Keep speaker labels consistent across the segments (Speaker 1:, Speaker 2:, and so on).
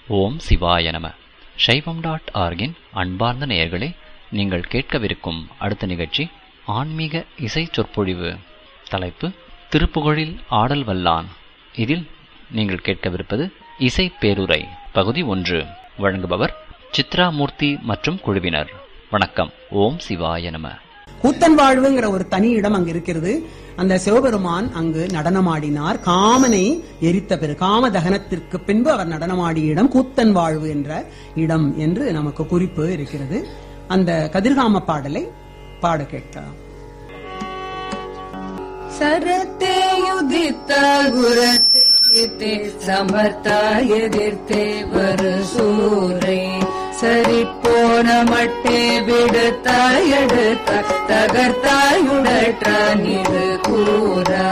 Speaker 1: ஓம் சிவாய நம சைவம் டாட் ஆர்கின் அன்பார்ந்த நேயர்களே நீங்கள் கேட்கவிருக்கும் அடுத்த நிகழ்ச்சி ஆன்மீக இசை சொற்பொழிவு தலைப்பு திருப்புகழில் ஆடல் வல்லான் இதில் நீங்கள் கேட்கவிருப்பது இசை பேருரை பகுதி ஒன்று வழங்குபவர் சித்ராமூர்த்தி மற்றும் குழுவினர் வணக்கம் ஓம் சிவாய நம
Speaker 2: கூத்தன் வாழ்வுங்கிற ஒரு தனி இடம் அங்கு இருக்கிறது அந்த சிவபெருமான் அங்கு நடனமாடினார் காமனை எரித்த பிறகு காம தகனத்திற்கு பின்பு அவர் நடனமாடிய இடம் கூத்தன் வாழ்வு என்ற இடம் என்று நமக்கு குறிப்பு இருக்கிறது அந்த கதிர்காம பாடலை பாட கேட்கலாம்
Speaker 3: सरते युदित गुरते समर्ता எதிர்த்தே வரசூரை சரிப்போன மட்டே விடுத்தாய் எடுத்தாய் தகர்த்தாயுடற்ற நிறு கூறா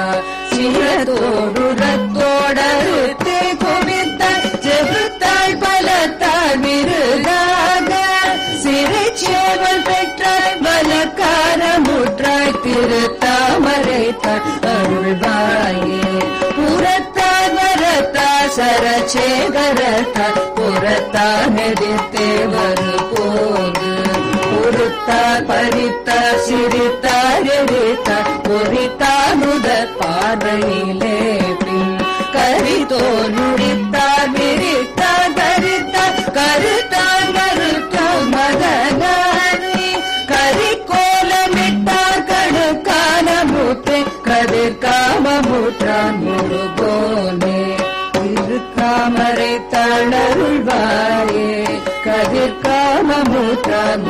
Speaker 3: சிரத்தோடுரத்தோடறுத்தே குவித்த ஜெகுத்தாய் பலத்தாய் மிருதாக சிறைச்சேவல் பெற்றாய் பலக்காரமுற்றாய் திருத்தாமரை அருள்வாயே புறத்தார் வரத்தா சரச்சேகரத்தா புறத்தான் எதிர்த்தே வரு போது பொறுத்தார் பறித்தார் சிரித்தார் எரித்தார் பொறித்தார் முதற் பார்வையிலே பின் கரித்தோல் நுடித்தார் விரித்தார் கரித்தார் கருத்தார் கருத்தோர் மகனாரி கரிக்கோலமிட்டார் கணுக்கான மூத்தே கதிர் காமமுற்றான் முழுகோனே திருக்காமரை தளருள்வாயே கதிர் காமமுற்றான்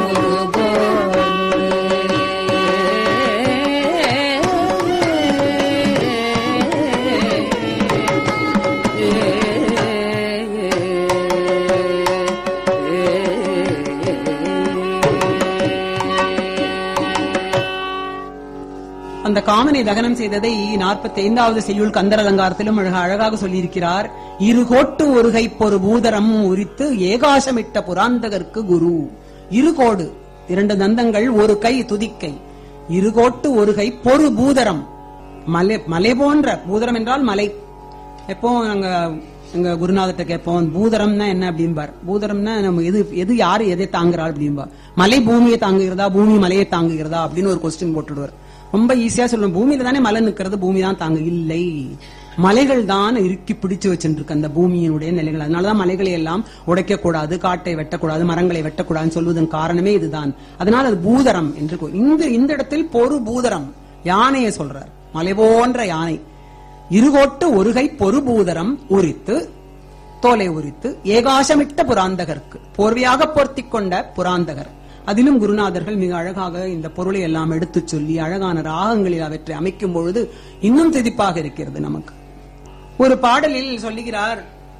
Speaker 2: அந்த காமனை தகனம் செய்ததை நாற்பத்தி ஐந்தாவது செய்யுள் கந்தர் அலங்காரத்திலும் அழக- அழகாக சொல்லியிருக்கிறார் இருகோட்டு ஒருகை பொறு பூதரம் உரித்து ஏகாசமிட்ட புராந்தகர்க்கு குரு இருகோடு இரண்டு தந்தங்கள் ஒரு கை துதிக்கை இருகோட்டு ஒருகை பொறு பூதரம் மலை மலை போன்ற பூதரம் என்றால் மலை எப்போ நாங்க எங்க குருநாதர்கிட்ட கேட்போம் பூதரம்னா என்ன அப்படிம்பார் பூதரம்னா நம்ம எது எது யாரு எதை தாங்குறாள் அப்படிம்பா மலை பூமியை தாங்குகிறதா பூமி மலையை தாங்குகிறதா அப்படின்னு ஒரு கொஸ்டின் போட்டுடுவார் ரொம்ப ஈஸியா சொல்லணும் பூமியில தானே மலை நிக்கிறது பூமி தான் தாங்க இல்லை மலைகள் தான் இறுக்கி பிடிச்சு வச்சுருக்கு அந்த பூமியினுடைய நிலைகள் அதனாலதான் மலைகளை எல்லாம் உடைக்க கூடாது காட்டை வெட்டக்கூடாது மரங்களை வெட்டக்கூடாதுன்னு சொல்வதன் காரணமே இதுதான் அதனால அது பூதரம் என்று கூ- இந்த இந்த இடத்தில் பொறு பூதரம் யானையை சொல்றார் மலை போன்ற யானை இருகோட்டு ஒருகை பொறுபூதரம் உரித்து தோலை உரித்து ஏகாசமிட்ட புராந்தகர்க்கு போர்வையாக போர்த்திக் கொண்ட புராந்தகர் அதிலும் குருநாதர்கள் மிக அழகாக இந்த பொருளை எல்லாம் எடுத்துச் சொல்லி அழகான ராகங்களில் அவற்றை அமைக்கும் பொழுது இன்னும் திதிப்பாக இருக்கிறது நமக்கு ஒரு பாடலில் சொல்லுகிறார்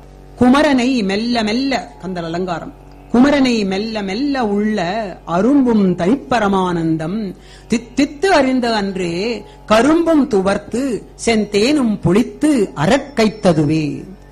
Speaker 2: குமரனை மெல்ல மெல்ல கந்தல் அலங்காரம் குமரனை மெல்ல மெல்ல உள்ள அரும்பும் தனிப்பரமானந்தம் தித்தித்து அறிந்த அன்றே கரும்பும் துவர்த்து செந்தேனும் புளித்து அறக்கைத்ததுவே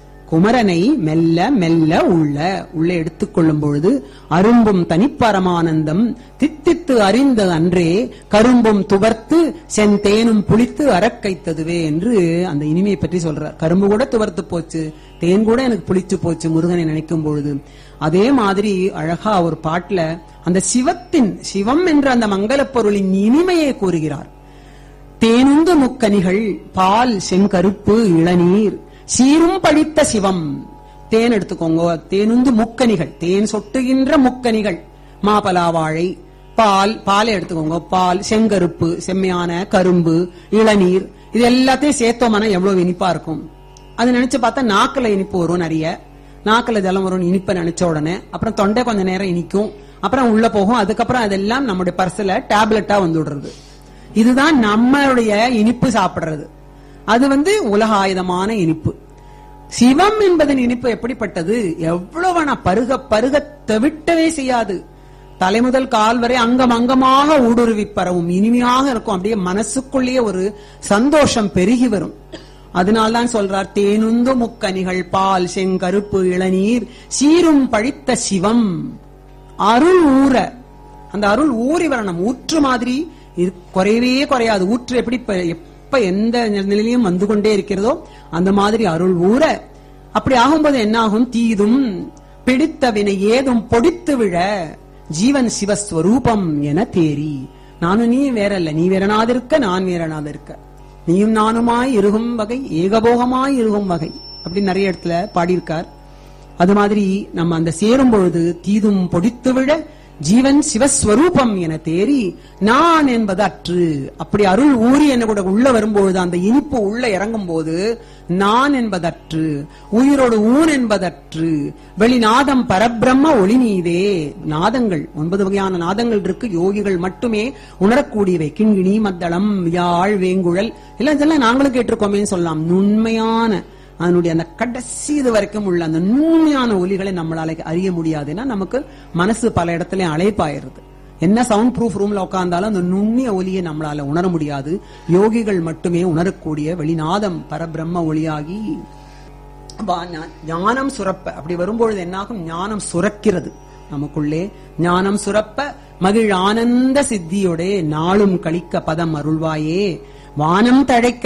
Speaker 2: குமரனை மெல்ல மெல்ல உள்ள உள்ளே எடுத்துக்கொள்ளும் பொழுது அரும்பும் தனிப்பரமானந்தம் தித்தித்து அறிந்த அன்றே கரும்பும் துவர்த்து செந்தேனும் புளித்து அறக்கைத்ததுவே என்று அந்த இனிமையை பற்றி சொல்றார் கரும்பு கூட துவர்த்து போச்சு தேன் கூட எனக்கு புளிச்சு போச்சு முருகனை நினைக்கும் பொழுது அதே மாதிரி அழகா ஒரு பாட்டுல அந்த சிவத்தின் சிவம் என்ற அந்த மங்களப் பொருளின் இனிமையை கூறுகிறார் தேனுந்து முக்கனிகள் பால் செங்கருப்பு இளநீர் சீரும் பழித்த சிவம் தேன் எடுத்துக்கோங்க தேனுந்து முக்கனிகள் தேன் சொட்டுகின்ற முக்கனிகள் மாபலா வாழை பால் பாலை எடுத்துக்கோங்க பால் செங்கருப்பு செம்மையான கரும்பு இளநீர் இது எல்லாத்தையும் சேர்த்தோம்னா எவ்வளவு இனிப்பா இருக்கும் அது நினைச்சு பார்த்தா நாக்குல இனிப்பு வரும் நிறைய நாக்குல ஜலம் வரும் இனிப்பை நினைச்ச உடனே அப்புறம் தொண்டை கொஞ்ச நேரம் இனிக்கும் அப்புறம் உள்ள போகும் அதுக்கப்புறம் அதெல்லாம் நம்முடைய பர்ஸ்ல டேப்லெட்டா வந்துடுறது இதுதான் நம்மளுடைய இனிப்பு சாப்பிடுறது அது வந்து உலக ஆயுதமான இனிப்பு சிவம் என்பதன் இனிப்பு எப்படிப்பட்டது எவ்வளவு பருக பருக தவிட்டவே செய்யாது தலைமுதல் கால் வரை அங்கம் அங்கமாக ஊடுருவி பரவும் இனிமையாக இருக்கும் அப்படியே மனசுக்குள்ளேயே ஒரு சந்தோஷம் பெருகி வரும் அதனால்தான் சொல்றார் தேனுந்து முக்கனிகள் பால் செங்கருப்பு இளநீர் சீரும் பழித்த சிவம் அருள் ஊற அந்த அருள் ஊறி வரணும் ஊற்று மாதிரி இரு- குறையவே குறையாது ஊற்று எப்படி இப்ப- எப்ப எந்த நிலையிலும் வந்து கொண்டே இருக்கிறதோ அந்த மாதிரி அருள் ஊற அப்படி ஆகும்போது என்ன ஆகும் தீதும் பிடித்த வினை ஏதும் பொடித்து விழ ஜீவன் சிவஸ்வரூபம் என தேரி நானும் நீ வேற இல்ல நீ வேறனாதிருக்க நான் வேறனாதிருக்க நீயும் நானுமாய் இருகும் வகை ஏகபோகமாய் இருகும் வகை அப்படி நிறைய இடத்துல பாடியிருக்கார் அது மாதிரி நம்ம அந்த சேரும் பொழுது தீதும் பொடித்து விழ ஜீவன் சிவஸ்வரூபம் என தேறி நான் என்பது அற்று அப்படி அருள் ஊறி என்ன கூட உள்ள வரும்பொழுது அந்த இனிப்பு உள்ள இறங்கும் போது நான் என்பதற்று உயிரோடு ஊன் என்பதற்று வெளிநாதம் பரபிரம்ம ஒளி நீதே நாதங்கள் ஒன்பது வகையான நாதங்கள் இருக்கு யோகிகள் மட்டுமே உணரக்கூடியவை கிண்கிணி மத்தளம் யாழ் வேங்குழல் எல்லாம் இதெல்லாம் நாங்களும் கேட்டிருக்கோமே சொல்லலாம் நுண்மையான அதனுடைய அந்த கடைசி இது வரைக்கும் உள்ள அந்த நுண்மையான ஒலிகளை நம்மளால அறிய முடியாதுன்னா நமக்கு மனசு பல இடத்துல அழைப்பாயிருது என்ன சவுண்ட் ப்ரூஃப் ரூம்ல உட்கார்ந்தாலும் அந்த நுண்ணிய ஒலியை நம்மளால உணர முடியாது யோகிகள் மட்டுமே உணரக்கூடிய வெளிநாதம் பரபிரம்ம ஒளியாகி வா- ஞா- ஞானம் சுரப்ப அப்படி வரும்பொழுது என்னாகும் ஞானம் சுரக்கிறது நமக்குள்ளே ஞானம் சுரப்ப மகிழ் ஆனந்த சித்தியோடே நாளும் கழிக்க பதம் அருள்வாயே வானம் தழைக்க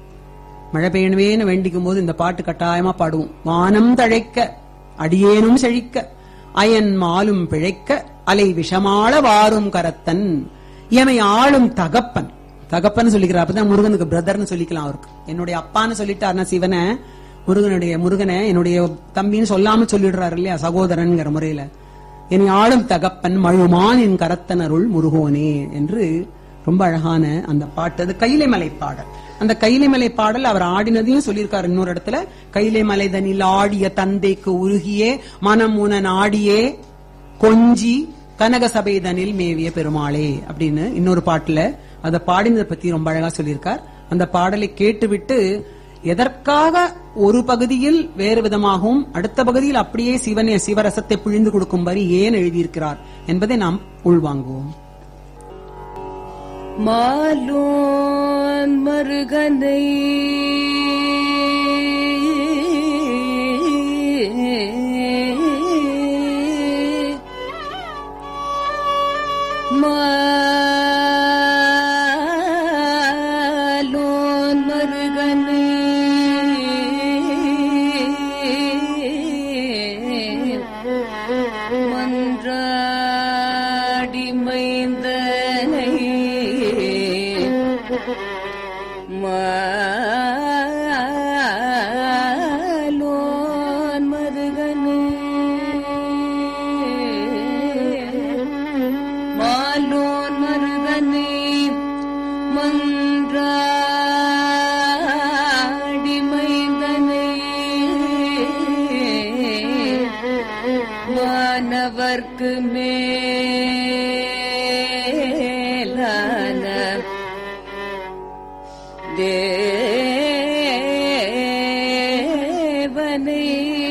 Speaker 2: மழை பெய்யணுமேன்னு வேண்டிக்கும் போது இந்த பாட்டு கட்டாயமா பாடுவோம் வானம் தழைக்க அடியேனும் செழிக்க அயன் மாலும் பிழைக்க அலை விஷமாள வாரும் கரத்தன் எமை ஆளும் தகப்பன் தகப்பன் சொல்லிக்கிறார் அப்பதான் முருகனுக்கு பிரதர்னு சொல்லிக்கலாம் அவருக்கு என்னுடைய அப்பான்னு சொல்லிட்டாருன்னா சிவனை முருகனுடைய முருகனை என்னுடைய தம்பின்னு சொல்லாம சொல்லிடுறாரு இல்லையா சகோதரன்ங்கிற முறையில என்னை ஆளும் தகப்பன் மழுமான் என் கரத்தன் அருள் முருகோனே என்று ரொம்ப அழகான அந்த பாட்டு அது கைலை மலை பாடல் அந்த கைலை மலை பாடல் அவர் ஆடினதையும் சொல்லியிருக்காரு இன்னொரு இடத்துல கைலை மலைதனில் ஆடிய தந்தைக்கு உருகியே மனம் உன நாடியே கொஞ்சி கனக சபைதனில் மேவிய பெருமாளே அப்படின்னு இன்னொரு பாட்டுல அத பாடினதை பத்தி ரொம்ப அழகா சொல்லியிருக்கார் அந்த பாடலை கேட்டுவிட்டு எதற்காக ஒரு பகுதியில் வேறு விதமாகவும் அடுத்த பகுதியில் அப்படியே சிவனே சிவரசத்தை பிழிந்து கொடுக்கும்படி ஏன் எழுதியிருக்கிறார் என்பதை நாம் உள்வாங்குவோம்
Speaker 3: மாலோன் மருகனை மாலோன் மருகனை மன்றாடி மைந்தனை மாலோன் மருகனே மாலோன் மருகனே மன்றாடி மைந்தனை மாணவர்க்கு மேலான தேவனை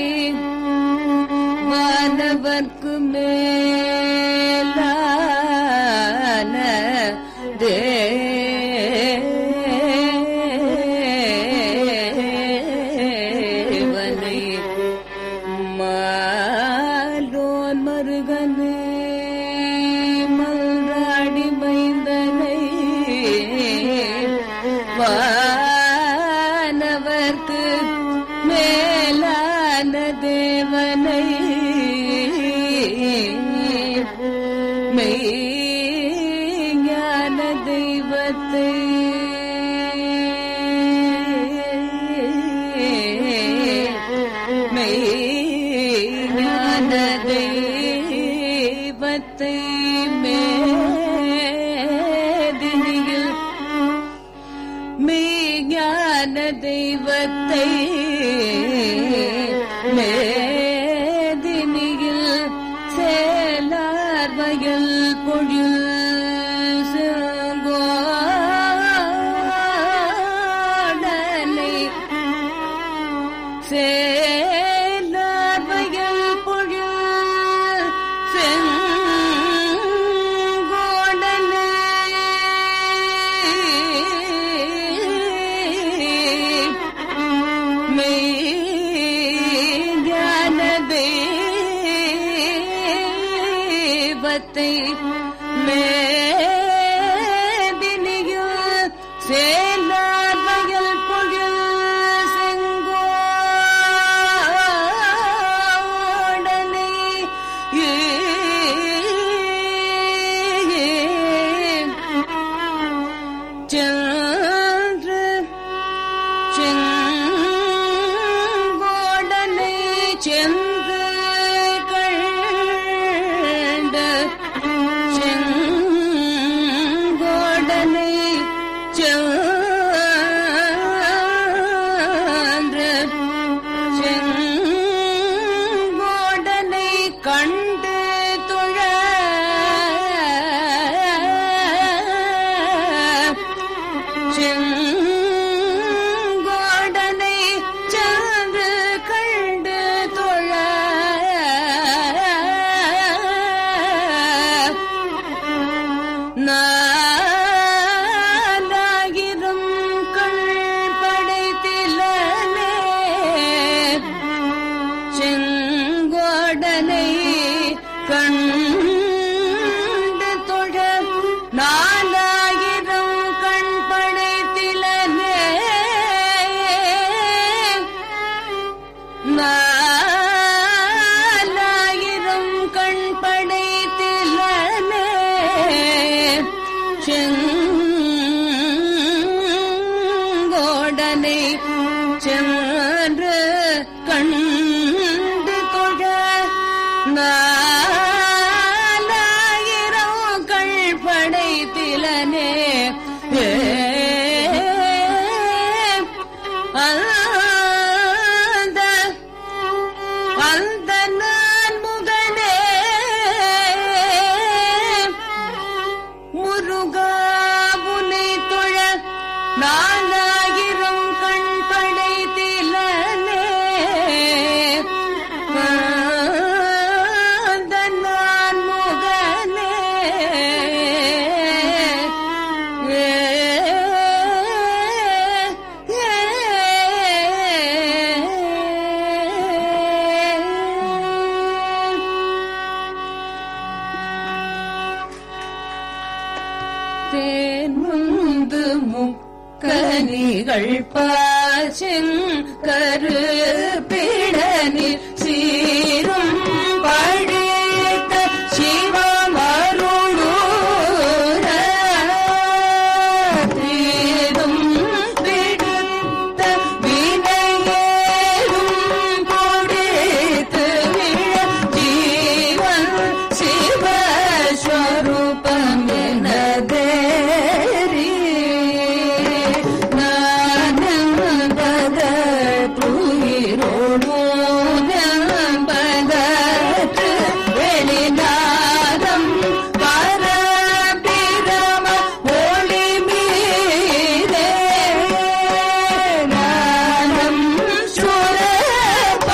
Speaker 3: மாணவர்க்கு மேலான தேவனை மாலோன் மருகனே மல்ராடி மைந்தனை வானவர்க்கு மேலான தேவனை மெய்ஞான தெய்வத்தை மெய்ஞான தெய்வத்தை மேதினியில் மெய்ஞான தெய்வத்தை மேதினியில் சேலார் வயல் பொழில் செங்கோடனை சேலார் வயல் பொழில் செங்கோடனை மெய்ஞான தெய்வத்தை மேதினியில் சேலார் வயல் பொழில் செங்கோடனை கண்டு துழ செங்கோடனை சென்று கண்டு தொழ நாலாயிரம் கண் படைத்திலனே செங்கோடனை கண்டு தொழ நாலாயிரம் கண் படைத்திலனே நாலாயிரம் கண் படைத்திலனே செங்கோடனை சென்று கண்டு தொழ நாலாயிரம் கண் படைத்திலனே அந்த அந்த நான் முகனே முருகாவுனை தொழ நாலாயிரம் கண் படைத்திலனே அந்த நான் முகனே தேன்முந்து முக்கனிகள் பாசிங் கருப்பிடனில் சீரும் பழித்த சிவமருளூர தீரும் விடுத்த வினையேறும் பொடித்து விழ ஜீவன் சிவஸ்வரூபம் எனதேரி நானந்ததற்றுயிரோடு நம்பதற்று வெளிநாதம் பரபிரம ஒளி மீதே நானம் சுரப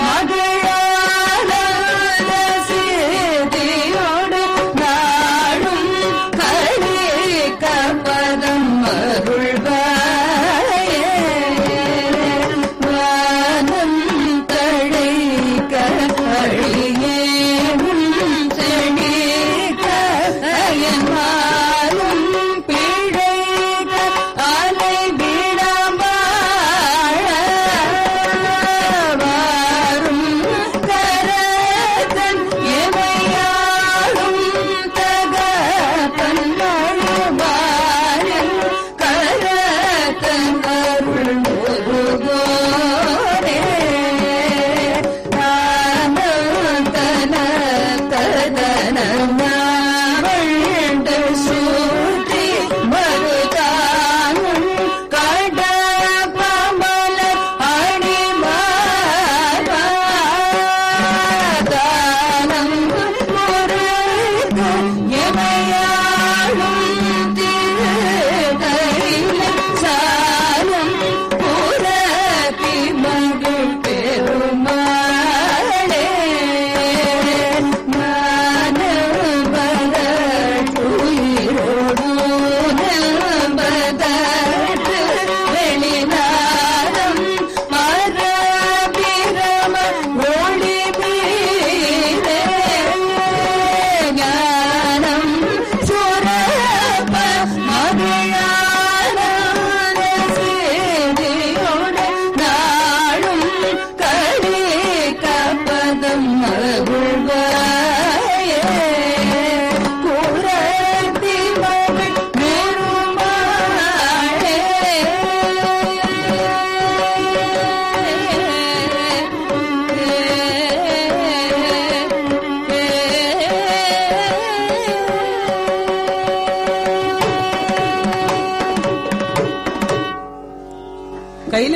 Speaker 3: மகிழானந்த சிதியோடு நாடும் களி கபதம் அருள்வாயே வானம் தழைக்க அழியேவும் செழிக்க அயன்மாரும் பிழைக்க அலை விடமாழ வாரும் கரதன் எமையாளும் தகப்பன் நழுவாரில் கரதன் அருள் முருகோரே ஆனந்தன ததன மாவண்ட சூட்டி மருதானும் கடபமல அடிமாதானம் முருக எமையாளும் திருகையில சாலம் புறத்தி மகள் பெருமாளே மானவரட்டுயிரோடு நம்பதற்று வெளிநாதம் மரபிரம ஒளி மீதே ஞானம் சுரப மகிழான சேதியோடு நாடும் களி கபதம் அருள்வாயே புரத்தி மகள் பெருமாளே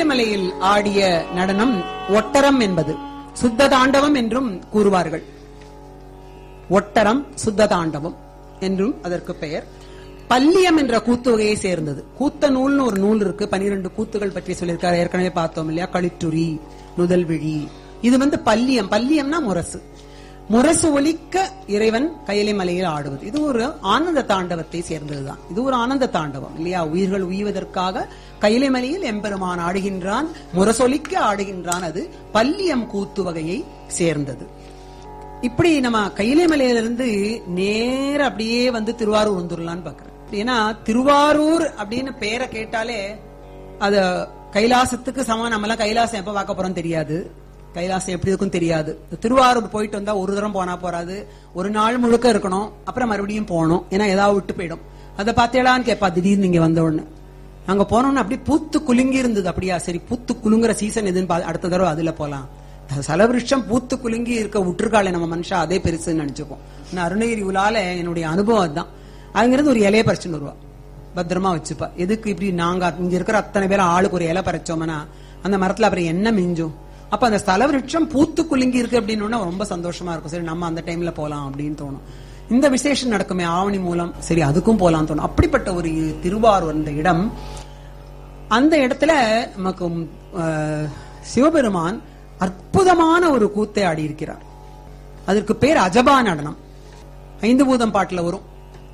Speaker 2: கைலமலையில் ஆடிய நடனம் ஒட்டரம் என்பது சுத்த தாண்டவம் என்றும் கூறுவார்கள் ஒட்டரம் சுத்த தாண்டவம் என்றும் அதற்கு பெயர் பல்லியம் என்ற கூத்து வகையை சேர்ந்தது கூத்த நூல்னு ஒரு நூல் இருக்கு பனிரெண்டு கூத்துகள் பற்றி சொல்லியிருக்காரு ஏற்கனவே பார்த்தோம் இல்லையா களிற்றுரி நுதல்விழி இது வந்து பல்லியம் பல்லியம்னா முரசு முரசு ஒலிக்க இறைவன் கையிலை மலையில் ஆடுவது இது ஒரு ஆனந்த தாண்டவத்தை சேர்ந்ததுதான் இது ஒரு ஆனந்த தாண்டவம் இல்லையா உயிர்கள் உய்வதற்காக கையிலை மலையில் எம்பெருமான் ஆடுகின்றான் முரசொலிக்க ஆடுகின்றான் அது பல்லியம் கூத்து வகையை சேர்ந்தது இப்படி நம்ம கையிலை மலையிலிருந்து நேர அப்படியே வந்து திருவாரூர் வந்துடலான்னு பாக்குறேன் ஏன்னா திருவாரூர் அப்படின்னு பேரை கேட்டாலே அத கைலாசத்துக்கு சமம் நம்ம எல்லாம் கைலாசம் எப்ப பார்க்க போறோம் தெரியாது கைலாசம் எப்படி இருக்கும் தெரியாது திருவாரூர் போயிட்டு வந்தா ஒரு தரம் போனா போறாது ஒரு நாள் முழுக்க இருக்கணும் அப்புறம் மறுபடியும் போகணும் ஏன்னா ஏதாவது விட்டு போயிடும் அதை பார்த்தேடான்னு கேட்பா திடீர்னு இங்க வந்த உடனே அங்க போனோம்னா அப்படியே பூத்து குலுங்கி இருந்தது அப்படியா சரி பூத்து குலுங்குற சீசன் எதுன்னு பா- அடுத்த தடவை அதுல போலாம் சலவிருஷம் பூத்து குலுங்கி இருக்க விட்டுருக்காளே நம்ம மனுஷா அதே பெருசுன்னு நினைச்சுப்போம் நான் அருணகிரி உலால என்னுடைய அனுபவம் அதுதான் அங்கிருந்து ஒரு இலைய பறிச்சுன்னு வருவா பத்திரமா வச்சுப்பா எதுக்கு இப்படி நாங்க இங்க இருக்கிற அத்தனை பேரும் ஆளுக்கு ஒரு இலை பறிச்சோம்னா அந்த மரத்துல அப்புறம் என்ன மிஞ்சும் அப்ப அந்த ஸ்தல விருட்சம் பூத்து குலுங்கி இருக்கு அப்படின்னு உடனே ரொம்ப சந்தோஷமா இருக்கும் சரி நம்ம அந்த டைம்ல போலாம் அப்படின்னு தோணும் இந்த விசேஷம் நடக்குமே ஆவணி மூலம் சரி அதுக்கும் போலாம் தோணும் அப்படிப்பட்ட ஒரு திருவாரூர் அந்த இடம் அந்த இடத்துல நமக்கு அஹ், சிவபெருமான் அற்புதமான ஒரு கூத்தை ஆடியிருக்கிறார் அதற்கு பேர் அஜபா நடனம் ஐந்து பூதம் பாட்டுல வரும்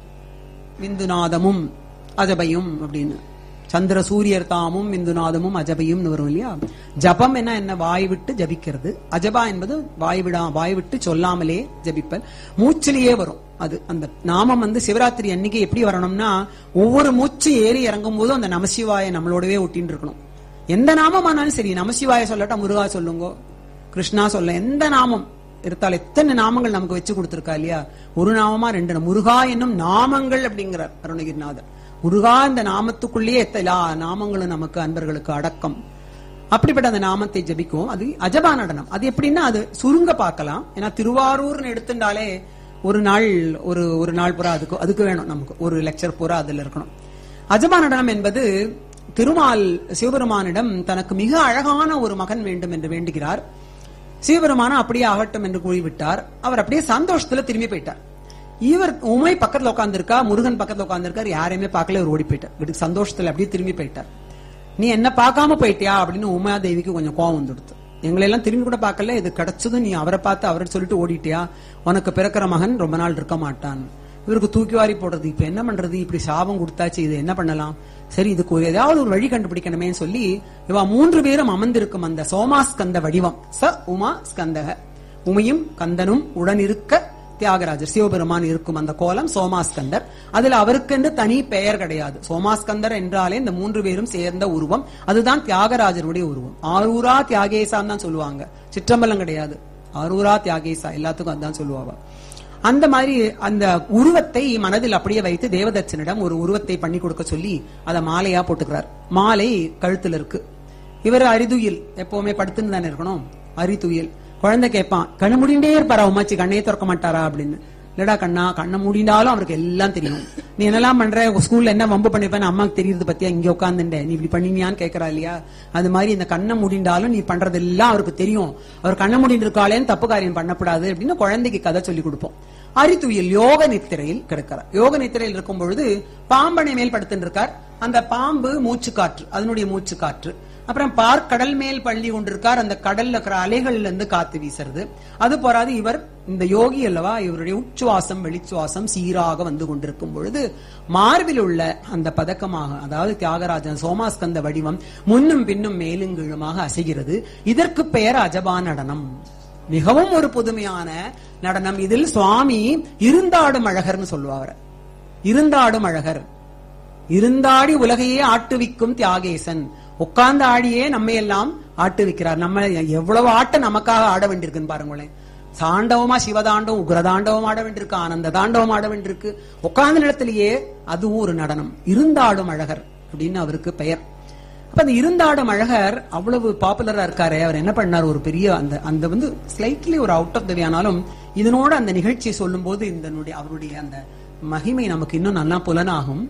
Speaker 2: விந்துநாதமும் அஜபையும் அப்படின்னு சந்திர சூரியர் தாமும் விந்துநாதமும் அஜபையும் வரும் இல்லையா ஜபம் என்ன என்ன வாய் விட்டு ஜபிக்கிறது அஜபா என்பது வாய் விடா வாய் விட்டு சொல்லாமலே ஜபிப்பல் மூச்சிலேயே வரும் அது அந்த நாமம் வந்து சிவராத்திரி அன்னைக்கு எப்படி வரணும்னா ஒவ்வொரு மூச்சு ஏறி இறங்கும் போதும் அந்த நமசிவாய நம்மளோடவே ஒட்டின்னு இருக்கணும் எந்த நாமம் ஆனாலும் சரி நமசிவாய சொல்லட்டா முருகா சொல்லுங்க கிருஷ்ணா சொல்ல எந்த நாமம் இருந்தால் எத்தனை நாமங்கள் நமக்கு வச்சு கொடுத்திருக்கா இல்லையா ஒரு நாமமா ரெண்டு நாமம். முருகா என்னும் நாமங்கள் அப்படிங்கிறார் அருணகிரிநாதர் முருகா இந்த நாமத்துக்குள்ளேயே எல்லா நாமங்களும் நமக்கு அன்பர்களுக்கு அடக்கம் அப்படிப்பட்ட அந்த நாமத்தை ஜபிக்கும் அது அஜபா நடனம் அது எப்படின்னா அது சுருங்க பார்க்கலாம் ஏன்னா திருவாரூர்னு எடுத்துட்டாலே ஒரு நாள் ஒரு ஒரு நாள் பூரா அதுக்கு அதுக்கு வேணும் நமக்கு ஒரு லெக்சர் பூரா அதுல இருக்கணும் அஜபா நடனம் என்பது திருமால் சிவபெருமானிடம் தனக்கு மிக அழகான ஒரு மகன் வேண்டும் என்று வேண்டுகிறார் சிவபெருமான அப்படியே ஆகட்டும் என்று கூறிவிட்டார் அவர் அப்படியே சந்தோஷத்துல திரும்பி போயிட்டார் இவர் உமை பக்கத்துல உட்கார்ந்திருக்கா முருகன் பக்கத்துல உட்கார்ந்திருக்கார் யாரையுமே பார்க்கல இவர் ஓடி போயிட்டார் வீட்டுக்கு சந்தோஷத்துல அப்படியே திரும்பி போயிட்டார் நீ என்ன பார்க்காம போயிட்டியா அப்படின்னு உமா தேவிக்கு கொஞ்சம் கோவம் வந்துடுத்து எங்களை எல்லாம் திரும்பி கூட பார்க்கல இது கிடைச்சதும் நீ அவரை பார்த்து அவரை சொல்லிட்டு ஓடிட்டியா உனக்கு பிறக்கிற மகன் ரொம்ப நாள் இருக்க மாட்டான் இவருக்கு தூக்கி வாரி போடுறது இப்ப என்ன பண்றது இப்படி சாபம் கொடுத்தாச்சு இது என்ன பண்ணலாம் சரி இதுக்கு ஒரு ஏதாவது ஒரு வழி கண்டுபிடிக்கணுமே சொல்லி இவா மூன்று பேரும் அமர்ந்திருக்கும் அந்த சோமாஸ்கந்த வடிவம் ச உமா ஸ்கந்தக உமையும் கந்தனும் உடனிருக்க தியாகராஜர் சிவபெருமான் இருக்கும் அந்த கோலம் சோமாஸ்கந்தர் அதுல அவருக்கென்று தனி பெயர் கிடையாது சோமாஸ்கந்தர் என்றாலே இந்த மூன்று பேரும் சேர்ந்த உருவம் அதுதான் தியாகராஜருடைய உருவம் ஆரூரா தியாகேசான்னு தான் சொல்லுவாங்க சிற்றம்பலம் கிடையாது ஆரூரா தியாகேசா எல்லாத்துக்கும் அதான் சொல்லுவாங்க அந்த மாதிரி அந்த உருவத்தை மனதில் அப்படியே வைத்து தேவதச்சனிடம் ஒரு உருவத்தை பண்ணி கொடுக்க சொல்லி அதை மாலையா போட்டுக்கிறார் மாலை கழுத்துல இருக்கு இவர் அரிதுயில் எப்பவுமே படுத்துன்னு தானே இருக்கணும் அரிதுயில் குழந்தை கேட்பான் கண்ணு முடிண்டே இருப்பாரா உமாச்சி கண்ணே திறக்க மாட்டாரா அப்படின்னு இல்லடா கண்ணா கண்ணை மூடினாலும் அவருக்கு எல்லாம் தெரியும் நீ என்னெல்லாம் பண்ற உங்க ஸ்கூல்ல என்ன வம்பு பண்ணிருப்பேன்னு அம்மாக்கு தெரியுது பத்தியா இங்க உட்காந்துட்டேன் நீ இப்படி பண்ணினியான்னு கேக்குறா இல்லையா அது மாதிரி இந்த கண்ணை மூடிண்டாலும் நீ பண்றதெல்லாம் அவருக்கு தெரியும் அவர் கண்ணை மூடிட்டு இருக்காளேன்னு தப்பு காரியம் பண்ணக்கூடாது அப்படின்னு குழந்தைக்கு கதை சொல்லி கொடுப்போம் அரித்துயில் யோக நித்திரையில் கிடக்கிறார் யோக நித்திரையில் இருக்கும் பொழுது பாம்பனை மேல் படுத்துட்டு இருக்கார் அந்த பாம்பு மூச்சு காற்று அதனுடைய மூச்சு காற்று அப்புறம் பார் கடல் மேல் பள்ளி கொண்டிருக்கார் அந்த கடல்ல இருக்கிற அலைகள்ல இருந்து காத்து வீசுறது அது போறாது இவர் இந்த யோகி அல்லவா இவருடைய உச்சுவாசம் வெளிச்சுவாசம் சீராக வந்து கொண்டிருக்கும் பொழுது மார்பில் உள்ள அந்த பதக்கமாக அதாவது தியாகராஜன் சோமாஸ்கந்த வடிவம் முன்னும் பின்னும் மேலும் கீழுமாக அசைகிறது இதற்கு பெயர் அஜபா நடனம் மிகவும் ஒரு புதுமையான நடனம் இதில் சுவாமி இருந்தாடும் அழகர்னு சொல்லுவார் இருந்தாடும் அழகர் இருந்தாடி உலகையே ஆட்டுவிக்கும் தியாகேசன் உட்கார்ந்து ஆடியே நம்ம எல்லாம் ஆட்டுவிக்கிறார் நம்ம எவ்வளவு ஆட்டம் நமக்காக ஆட வேண்டியிருக்குன்னு பாருங்களேன் தாண்டவமா சிவதாண்டவம் உக்ரதாண்டவம் ஆட வேண்டியிருக்கு ஆனந்த தாண்டவம் ஆட வேண்டியிருக்கு உட்கார்ந்த நிலத்திலேயே அதுவும் ஒரு நடனம் இருந்தாடும் அழகர் அப்படின்னு அவருக்கு பெயர் அப்ப அந்த இருந்தாடும் அழகர் அவ்வளவு பாப்புலரா இருக்காரு அவர் என்ன பண்ணார் ஒரு பெரிய அந்த அந்த வந்து ஸ்லைட்லி ஒரு அவுட் ஆஃப் த வே ஆனாலும் இதனோட அந்த நிகழ்ச்சியை சொல்லும் போது இந்த அவருடைய அந்த மகிமை நமக்கு இன்னும் நல்லா புலனாகும்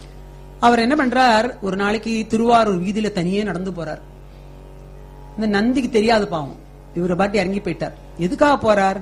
Speaker 2: அவர் என்ன பண்றார் ஒரு நாளைக்கு திருவாரூர் வீதியில தனியே நடந்து போறார் இந்த நந்திக்கு தெரியாது பாவம் இவரை பாட்டி இறங்கி போயிட்டார் எதுக்காக போறார்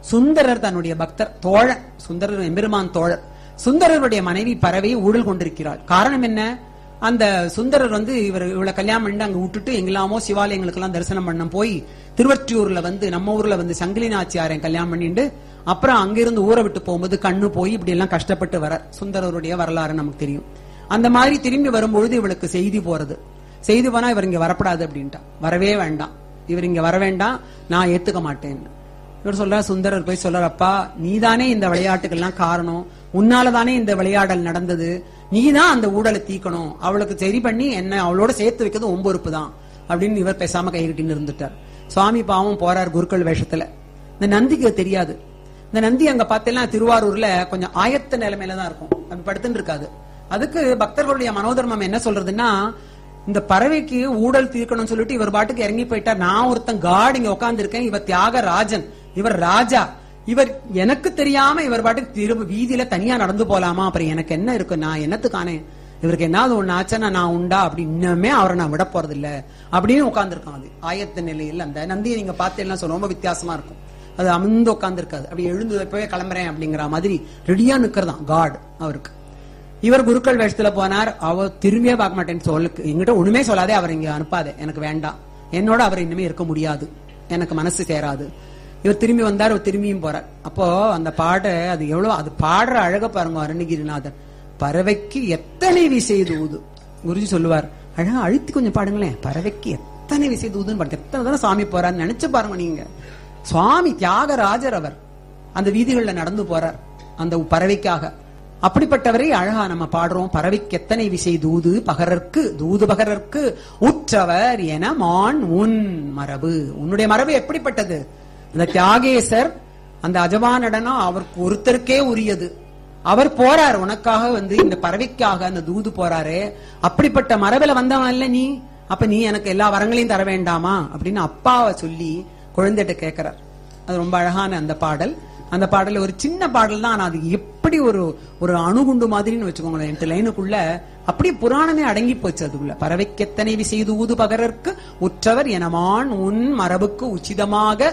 Speaker 2: சுந்தரர் தன்னுடைய பக்தர் தோழர் சுந்தரர் எம்பெருமான் தோழர் சுந்தரருடைய மனைவி பறவை ஊழல் கொண்டிருக்கிறாள் காரணம் என்ன அந்த சுந்தரர் வந்து இவர் இவளை கல்யாணம் பண்ணி அங்க விட்டுட்டு எங்கெல்லாமோ சிவாலயங்களுக்கெல்லாம் தரிசனம் பண்ண போய் திருவற்றியூர்ல வந்து நம்ம ஊர்ல வந்து சங்கிலி நாச்சியாரை கல்யாணம் பண்ணிட்டு அப்புறம் அங்கிருந்து ஊரை விட்டு போகும்போது கண்ணு போய் இப்படி எல்லாம் கஷ்டப்பட்டு வர சுந்தரருடைய வரலாறு நமக்கு தெரியும் அந்த மாதிரி திரும்பி வரும்பொழுது இவளுக்கு செய்தி போறது செய்தி போனா இவர் இங்க வரப்படாது அப்படின்ட்டா வரவே வேண்டாம் இவர் இங்க வர வேண்டாம் நான் ஏத்துக்க மாட்டேன் இவர் சொல்றார் சுந்தரர் போய் சொல்றார் அப்பா நீதானே இந்த விளையாட்டுக்கெல்லாம் காரணம் உன்னாலதானே இந்த விளையாடல் நடந்தது நீதான் அந்த ஊழலை தீக்கணும் அவளுக்கு சரி பண்ணி என்ன அவளோட சேர்த்து வைக்கிறது ஒம்பொறுப்பு தான் அப்படின்னு இவர் பேசாம கைகட்டின்னு இருந்துட்டார் சுவாமி பாவம் போறார் குருக்கள் வேஷத்துல இந்த நந்திக்கு அது தெரியாது இந்த நந்தி அங்க பார்த்தீங்கன்னா திருவாரூர்ல கொஞ்சம் ஆயத்த நிலைமையில தான் இருக்கும் அப்படி படுத்துன்னு இருக்காது அதுக்கு பக்தர்களுடைய மனோதர்மம் என்ன சொல்றதுன்னா இந்த பறவைக்கு ஊழல் தீர்க்கணும்னு சொல்லிட்டு இவர் பாட்டுக்கு இறங்கி போயிட்டார் நான் ஒருத்தன் காட் இங்க உட்கார்ந்து இருக்கேன் இவர் தியாகராஜன் இவர் ராஜா இவர் எனக்கு தெரியாம இவர் பாட்டுக்கு திரும்ப வீதியில தனியா நடந்து போலாமா அப்புறம் எனக்கு என்ன இருக்கு நான் என்னத்துக்கானே இவருக்கு என்னாவது ஒண்ணு ஆச்சுன்னா நான் உண்டா அப்படி இன்னுமே அவரை நான் விட போறது இல்ல அப்படின்னு உட்கார்ந்துருக்கான் அது ஆயத்த நிலையில் அந்த நந்தியை நீங்க பார்த்தீங்கன்னா சொல்ல ரொம்ப வித்தியாசமா இருக்கும் அது அமர்ந்து உட்கார்ந்து இருக்காது அப்படி எழுந்து போய் கிளம்புறேன் அப்படிங்கிற மாதிரி ரெடியா நிக்கிறதான் காட் அவருக்கு இவர் குருக்கள் வேஷத்துல போனார் அவ திரும்பியே பார்க்க மாட்டேன்னு சொல்லு என்கிட்ட ஒண்ணுமே சொல்லாதே அவர் இங்க அனுப்பாதே எனக்கு வேண்டாம் என்னோட அவர் இனிமே இருக்க முடியாது எனக்கு மனசு சேராது இவர் திரும்பி வந்தார் இவர் திரும்பியும் போறார் அப்போ அந்த பாட அது எவ்வளவு அது பாடுற அழக பாருங்க அருணகிரிநாதர் பறவைக்கு எத்தனை விசை தூது குருஜி சொல்லுவார் அழகா அழுத்தி கொஞ்சம் பாடுங்களேன் பறவைக்கு எத்தனை விசை தூதுன்னு பாருங்க எத்தனை தானே சாமி போறாருன்னு நினைச்சு பாருங்க நீங்க சுவாமி தியாகராஜர் அவர் அந்த வீதிகள்ல நடந்து போறார் அந்த பறவைக்காக அப்படிப்பட்டவரை அழகா நம்ம பாடுறோம் பறவைக்கு எத்தனை விசை தூது பகரற்கு தூது பகரற்கு உற்றவர் என மான் உன் மரபு உன்னுடைய மரபு எப்படிப்பட்டது இந்த தியாகேசர் அந்த அஜவானடனம் அவருக்கு ஒருத்தருக்கே உரியது அவர் போறார் உனக்காக வந்து இந்த பறவைக்காக அந்த தூது போறாரு அப்படிப்பட்ட மரபில வந்தவன் இல்ல நீ அப்ப நீ எனக்கு எல்லா வரங்களையும் தர வேண்டாமா அப்படின்னு அப்பாவை சொல்லி குழந்தைகிட்ட கேட்கிறார் அது ரொம்ப அழகான அந்த பாடல் அந்த பாடல் ஒரு சின்ன பாடல் தான் ஆனா அது எப்படி ஒரு ஒரு அணுகுண்டு மாதிரின்னு வச்சுக்கோங்களேன் எட்டு லைனுக்குள்ள அப்படியே புராணமே அடங்கி போச்சு அதுக்குள்ள பறவைக்கெத்தனை செய்து ஊது பகரற்கு உற்றவர் எனமான் உன் மரபுக்கு உச்சிதமாக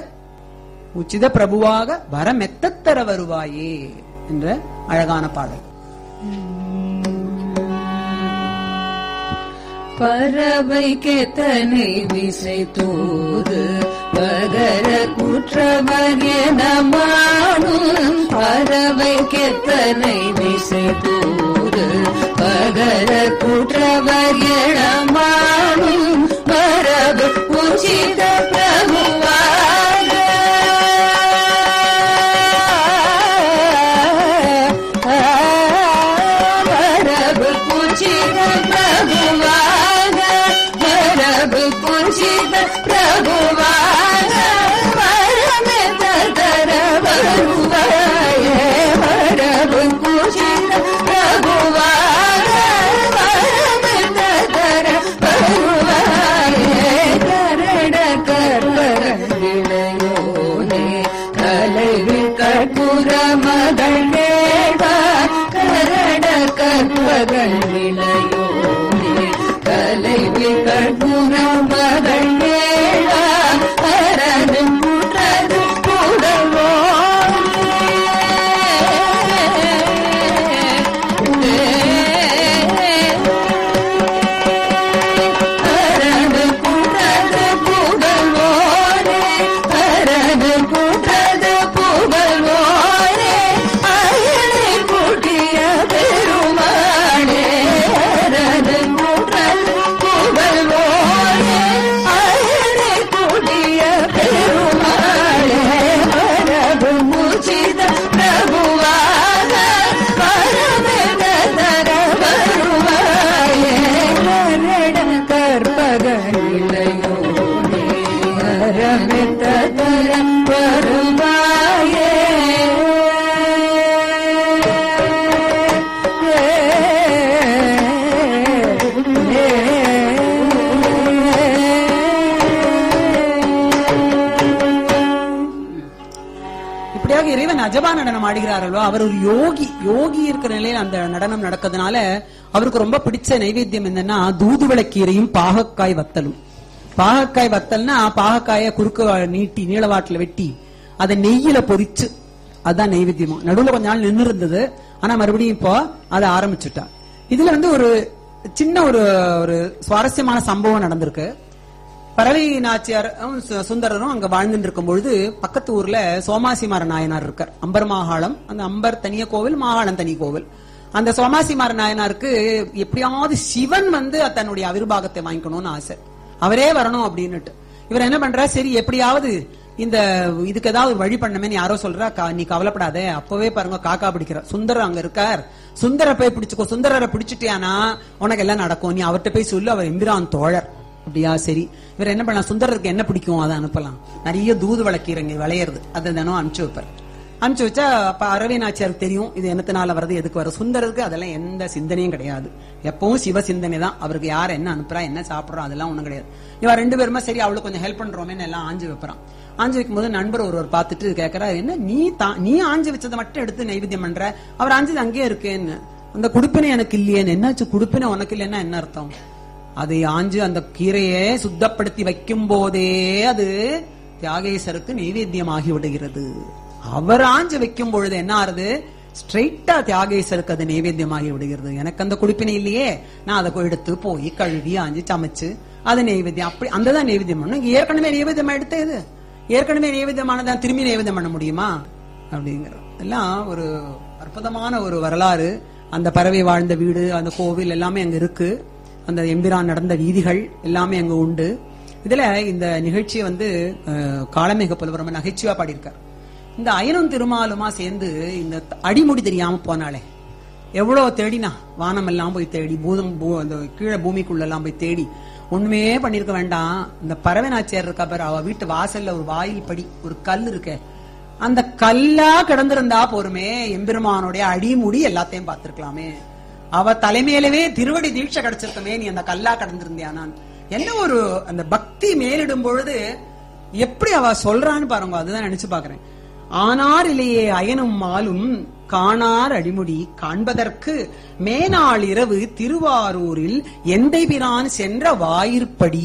Speaker 2: உச்சித பிரபுவாக வரமெத்தத்தர வருவாயே என்ற அழகான பாடல்
Speaker 3: பறவைக்கெத்தனை விசை தூது பகர குற்றவர் என மானும் பறவைக்கெத்தனை விசை தூது பகர குற்றவர் என மானும் மரபு உச்சித பிரபுவாக மரபு பூச்சித பிரபுவாக மரபு பூச்சித பிரபுவாக வரமெத்த தர வருவாய மரபு பூச்சித பிரபுவாக வரமெத்த தர வருவாய கரட கற்பரவிளையோனே கலைவில் கற்புற மகள் வேடா கரட கற்பகல் விளையோனே கலைவில் கற்புற மகள் வேடா அரது குற்றது அரது குற்றது புகழ்வோரே அரது குற்றது புகழ்வோரே அயனை கூட்டிய பெருமானே அரது குற்றது புகழ்வோரே அயனை கூட்டிய பெருமானே மரபு முச்சித பிரபுவாக பரமென தர வருவாயே கரட கற்பகனிலையோனே அரமெத்த தர வருவாயே
Speaker 2: இப்படியாக இறைவன் அஜபா நடனம் ஆடுகிறார் அல்வா அவர் ஒரு யோகி யோகி இருக்கிற நிலையில அந்த நடனம் நடக்கிறதுனால அவருக்கு ரொம்ப பிடிச்ச நைவேத்தியம் என்னன்னா தூதுவளக்கீரையும் பாகக்காய் வத்தலும் பாகக்காய் வத்தல்னா பாகக்காய குறுக்கு வா- நீட்டி நீளவாட்டுல வெட்டி அதை நெய்யில பொரிச்சு அதான் நெய்வேத்தியமா நடுவுல கொஞ்ச நாள் நின்னு இருந்தது ஆனா மறுபடியும் இப்போ அதை ஆரம்பிச்சுட்டா இதுல வந்து ஒரு சின்ன ஒரு ஒரு சுவாரஸ்யமான சம்பவம் நடந்திருக்கு பறவை நாச்சியார் சு- சுந்தரரும் அங்க வாழ்ந்துட்டு இருக்கும் பொழுது பக்கத்து ஊர்ல சோமாசிமார நாயனார் இருக்கார் அம்பர் மாகாளம் அந்த அம்பர் தனிய கோவில் மாகாளம் தனி கோவில் அந்த சோமாசிமார நாயனாருக்கு எப்படியாவது சிவன் வந்து தன்னுடைய அவிர்வாகத்தை வாங்கிக்கணும்னு ஆசை அவரே வரணும் அப்படின்னுட்டு இவர் என்ன பண்றா சரி எப்படியாவது இந்த இதுக்கு ஏதாவது ஒரு வழி பண்ணமேன்னு யாரோ சொல்றா "கா- நீ கவலைப்படாத அப்பவே பாருங்க காக்கா பிடிக்கிற சுந்தரர் அங்க இருக்கார் சுந்தர போய் பிடிச்சுக்கோ சுந்தரரை பிடிச்சிட்டியானா உனக்கு எல்லாம் நடக்கும் நீ அவர்கிட்ட போய் சொல்லு அவர் எம்பிரான் தோழர் அப்படியா சரி இவர் என்ன பண்ணலாம் சுந்தரருக்கு என்ன பிடிக்கும் அதை அனுப்பலாம் நிறைய தூது வளர்க்கிறங்க விளையிறது அதை தினம் அனுப்பிச்சு வைப்பார் அனுப்பிச்சு வச்சா அப்ப அரவி நாச்சியாருக்கு தெரியும் இது என்னத்தினால வருது எதுக்கு வரும் சுந்தரருக்கு அதெல்லாம் எந்த சிந்தனையும் கிடையாது எப்பவும் சிவ சிந்தனை தான் அவருக்கு யார் என்ன அனுப்புறா என்ன சாப்பிடுறோம் அதெல்லாம் ஒண்ணும் கிடையாது இவன் ரெண்டு பேருமே சரி அவளுக்கு கொஞ்சம் ஹெல்ப் பண்றோமேன்னு எல்லாம் ஆஞ்சு வைப்பறான் ஆஞ்சு வைக்கும்போது நண்பர் ஒருவர் பார்த்துட்டு கேட்கறா என்ன நீ தா- நீ ஆஞ்சு வச்சதை மட்டும் எடுத்து நைவேத்தியம் பண்ற அவர் ஆஞ்சது அங்கேயே இருக்கேன்னு அந்த குடுப்பினை எனக்கு இல்லையேன்னு என்னாச்சு குடுப்பினை உனக்கு இல்லைன்னா என்ன அர்த்தம் அதை ஆஞ்சு அந்த கீரையை சுத்தப்படுத்தி வைக்கும் போதே அது தியாகேசருக்கு நைவேத்தியமாகி விடுகிறது அவர் ஆஞ்சு வைக்கும் பொழுது என்ன ஆறுது ஸ்ட்ரைட்டா தியாகேசருக்கு அது நைவேத்தியமாகி விடுகிறது எனக்கு அந்த குடிப்பினை இல்லையே நான் அதை போய் எடுத்து போய் கழுவி ஆஞ்சு சமைச்சு அது நைவேத்தியம் அப்படி அந்த தான் நைவேத்தியம் பண்ணும் இங்க ஏற்கனவே நைவேத்தியம் எடுத்தது ஏற்கனவே நைவேத்தியமானதான் திரும்பி நைவேத்தியம் பண்ண முடியுமா அப்படிங்கிற எல்லாம் ஒரு அற்புதமான ஒரு வரலாறு அந்த பறவை வாழ்ந்த வீடு அந்த கோவில் எல்லாமே அங்க இருக்கு அந்த எம்பிரான் நடந்த வீதிகள் எல்லாமே அங்க உண்டு இதுல இந்த நிகழ்ச்சியை வந்து அஹ், காளமேக புலவர் ரொம்ப நகைச்சுவா பாடியிருக்கார் இந்த அயனும் திருமாலுமா சேர்ந்து இந்த அடிமுடி தெரியாம போனாலே எவ்வளவு தேடினா வானம் எல்லாம் போய் தேடி பூதம் பூ- அந்த கீழே பூமிக்குள்ள எல்லாம் போய் தேடி ஒண்ணுமே பண்ணிருக்க வேண்டாம் இந்த பறவை நாச்சியார் இருக்கா பாரு அவ வீட்டு வாசல்ல ஒரு வாயில் படி ஒரு கல் இருக்கே அந்த கல்லா கிடந்திருந்தா போருமே எம்பெருமானுடைய அடிமுடி எல்லாத்தையும் பார்த்திருக்கலாமே அவ தலைமையிலவே திருவடி தீட்சை கிடைச்சிருக்கமே நீ அந்த கல்லா கடந்திருந்தியானான் என்ன ஒரு அந்த பக்தி மேலிடும் பொழுது எப்படி அவ சொல்றான்னு பாருங்க அதுதான் நினைச்சு பாக்குறேன் ஆனார் இல்லையே அயனும் மாலும் காணார் அடிமுடி காண்பதற்கு மேனாள் இரவு திருவாரூரில் எந்தை பிரான் சென்ற வாயிற்படி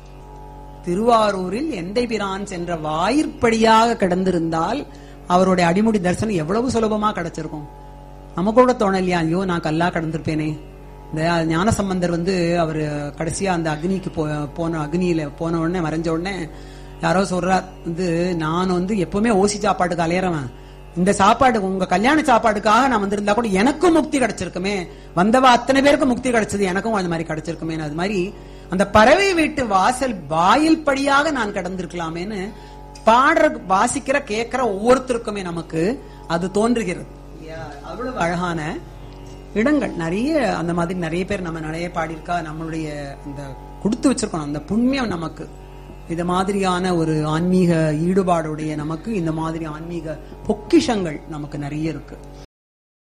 Speaker 2: திருவாரூரில் எந்தை பிரான் சென்ற வாயிற்படியாக கிடந்திருந்தால் அவருடைய அடிமுடி தரிசனம் எவ்வளவு சுலபமா கிடைச்சிருக்கும் நமக்கு கூட தோணலையா ஐயோ நான் கல்லா கடந்திருப்பேனே இந்த ஞானசம்பந்தர் வந்து அவர் கடைசியா அந்த அக்னிக்கு போ- போன அக்னியில போன உடனே மறைஞ்ச உடனே யாரோ சொல்றார் வந்து நான் வந்து எப்பவுமே ஓசி சாப்பாட்டுக்கு அலையறவன் இந்த சாப்பாடு உங்க கல்யாண சாப்பாடுக்காக நான் வந்திருந்தா கூட எனக்கும் முக்தி கிடைச்சிருக்குமே வந்தவ அத்தனை பேருக்கும் முக்தி கிடைச்சது எனக்கும் அது மாதிரி கிடைச்சிருக்குமே அது மாதிரி அந்த பறவை வீட்டு வாசல் வாயில் படியாக நான் கடந்திருக்கலாமேன்னு பாடுற வாசிக்கிற கேட்கிற ஒவ்வொருத்தருக்குமே நமக்கு அது தோன்றுகிறது இல்லையா? அவ்வளவு அழகான இடங்கள் நிறைய அந்த மாதிரி நிறைய பேர் நம்ம நிறைய பாடியிருக்கா நம்மளுடைய அந்த கொடுத்து வச்சிருக்கணும் அந்த புண்ணியம் நமக்கு இது மாதிரியான ஒரு ஆன்மீக ஈடுபாடுடைய நமக்கு இந்த மாதிரி ஆன்மீக பொக்கிஷங்கள் நமக்கு நிறைய இருக்கு